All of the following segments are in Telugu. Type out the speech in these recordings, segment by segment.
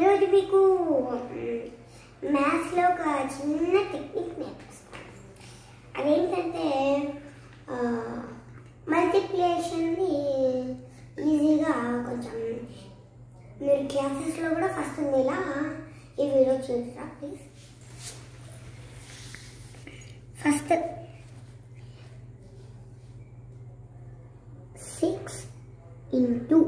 ఈరోజు మీకు మ్యాథ్స్లో ఒక చిన్న టెక్నిక్ నేర్పిస్తాను అదేంటంటే మల్టిప్లికేషన్ని ఈజీగా కొంచెం మీరు క్లాసెస్లో కూడా ఫస్ట్ ఉండేలా ఈ వీడియో చూడరా please first six into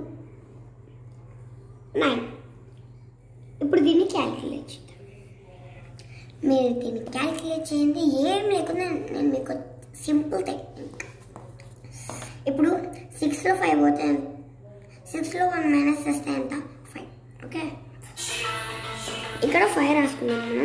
nine ఇప్పుడు దీన్ని క్యాల్కులేట్ చేద్దాం మీరు దీన్ని క్యాల్కులేట్ చేయండి ఏం లేకుండా నేను మీకు సింపుల్ టెక్నిక్ ఇప్పుడు సిక్స్లో ఫైవ్ పోతే సిక్స్లో వన్ మైనస్ చేస్తే ఎంత ఫైవ్ ఓకే ఇక్కడ ఫైవ్ రాసుకున్నాం మనం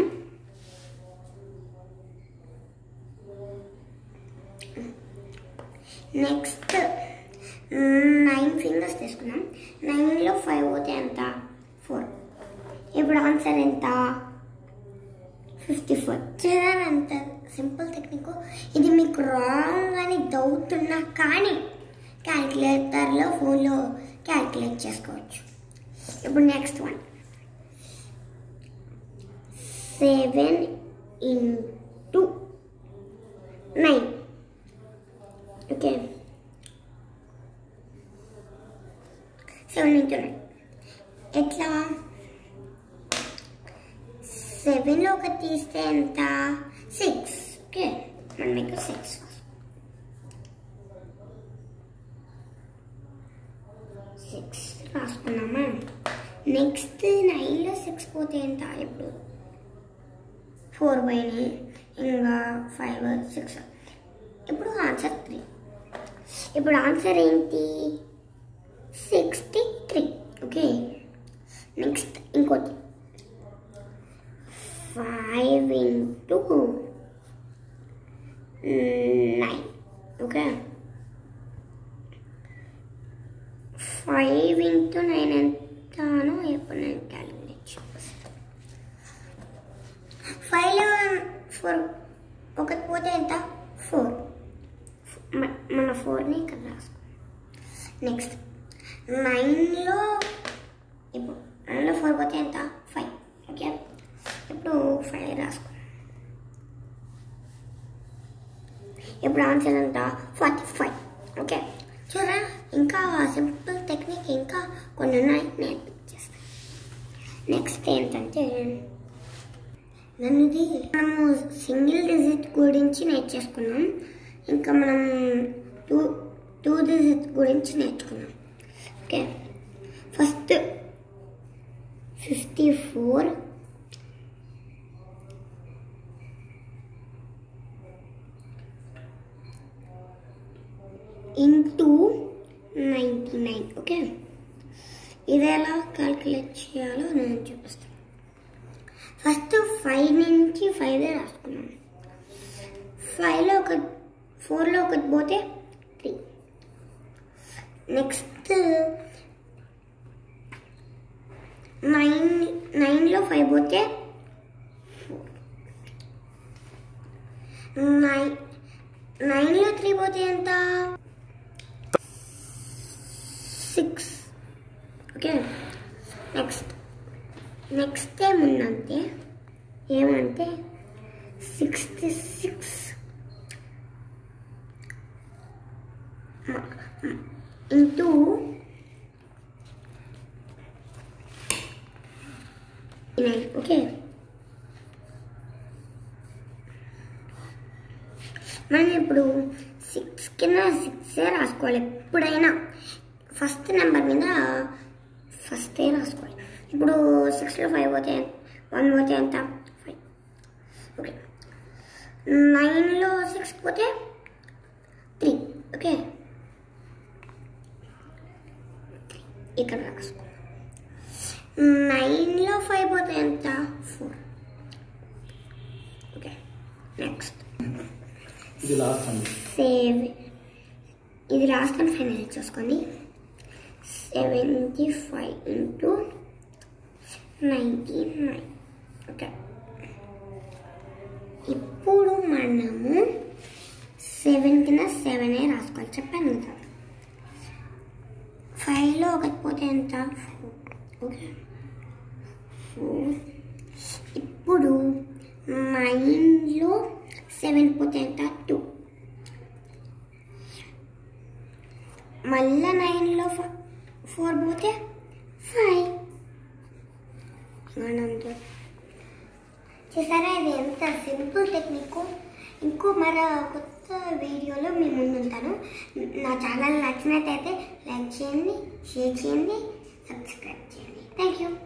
నెక్స్ట్ నైన్ ఫింగర్స్ తీసుకున్నాం నైన్లో ఫైవ్ పోతే ఎంత ఫోర్ ఇప్పుడు ఆన్సర్ ఎంత ఫిఫ్టీ ఫోర్ చూడాలి ఎంత సింపుల్ టెక్నిక్ ఇది మీకు రాంగ్ అని డౌట్ ఉన్నా కానీ క్యాల్కులేటర్లో ఫోన్లో క్యాల్కులేట్ చేసుకోవచ్చు ఇప్పుడు next one seven into nine okay seven into nine ఎట్లా సెవెన్లో ఒక తీస్తే ఎంత సిక్స్ ఓకే మనం ఇక్కడ సిక్స్ సిక్స్ రాసుకున్నామా నెక్స్ట్ నైన్లో సిక్స్ పోతే ఎంత ఇప్పుడు ఫోర్ పోయినాయి ఇంకా ఫైవ్ సిక్స్ ఇప్పుడు ఆన్సర్ త్రీ ఇప్పుడు ఆన్సర్ ఏంటి సిక్స్టీ త్రీ ఓకే నెక్స్ట్ ఇంకోటి five into nine okay five into nine ఎంతనో ఎప్పుడు నేను క్యాలిక్యులేట్ చేస్తాను ఫైవ్లో ఫోర్ ఒకటి పోతే ఎంత ఫోర్ మన ఫోర్ని ఇక్కడ రాసుకో నెక్స్ట్ నైన్లో ఇప్పుడు నైన్లో ఫోర్ పోతే ఎంత ఫైవ్ ఓకే ఇప్పుడు ఫైవ్ రాసుకో ఇప్పుడు ఆన్సర్ ఎంత ఫార్టీ ఫైవ్ ఓకే చూడరా ఇంకా సింపుల్ టెక్నిక్ ఇంకా కొన్ని ఉన్నాయి నేర్పించేస్తాను నెక్స్ట్ ఏంటంటే నన్నుది మనము సింగిల్ డిజిట్ గురించి నేర్చేసుకున్నాం ఇంకా మనం టూ టూ డిజిట్ గురించి నేర్చుకున్నాం okay first fifty four into ninety nine okay ఇది ఎలా క్యాల్కులేట్ చేయాలో నేను చూపిస్తాను ఫస్ట్ ఫైవ్ నుంచి ఫైవ్ రాసుకున్నాను ఫైవ్లో ఒక ఫోర్లో ఒకటి పోతే త్రీ నెక్స్ట్ నైన్ నైన్లో ఫైవ్ పోతే ఫోర్ నైన్ నైన్లో త్రీ పోతే ఎంత సిక్స్ ఓకే నెక్స్ట్ నెక్స్ట్ ఏముందంటే ఏమంటే sixty six into nine okay మనం ఇప్పుడు సిక్స్ కింద సిక్సే రాసుకోవాలి ఎప్పుడైనా ఫస్ట్ నెంబర్ మీద ఫస్టే రాసుకోవాలి ఇప్పుడు సిక్స్లో ఫైవ్ పోతే వన్ పోతే ఎంత ఫైవ్ ఓకే నైన్లో సిక్స్ పోతే త్రీ ఓకే ఇక్కడ రాసుకో నైన్లో ఫైవ్ పోతే ఎంత ఫోర్ ఓకే నెక్స్ట్ ఇది లాస్ట్ అండి సేవ్ ఇది లాస్ట్ అండ్ ఫైనల్ చూసుకోండి seventy five into ninety nine okay ఇప్పుడు మనము సెవెన్ కింద సెవెనే రాసుకోవాలి చెప్పాను కదా ఫైవ్లో ఒకటి పోతే ఎంత ఓకే ఫోర్ ఇప్పుడు నైన్లో సెవెన్ పోతే ఎంత టూ మళ్ళా నైన్లో ఫోర్ పోతే ఫైవ్ అంతే చూసారా ఇది ఎంత సింపుల్ టెక్నిక్ ఇంకో మరో కొత్త వీడియోలో మీ ముందు ఉంటాను నా ఛానల్ నచ్చినట్టయితే లైక్ చేయండి షేర్ చేయండి సబ్స్క్రైబ్ చేయండి థ్యాంక్ యూ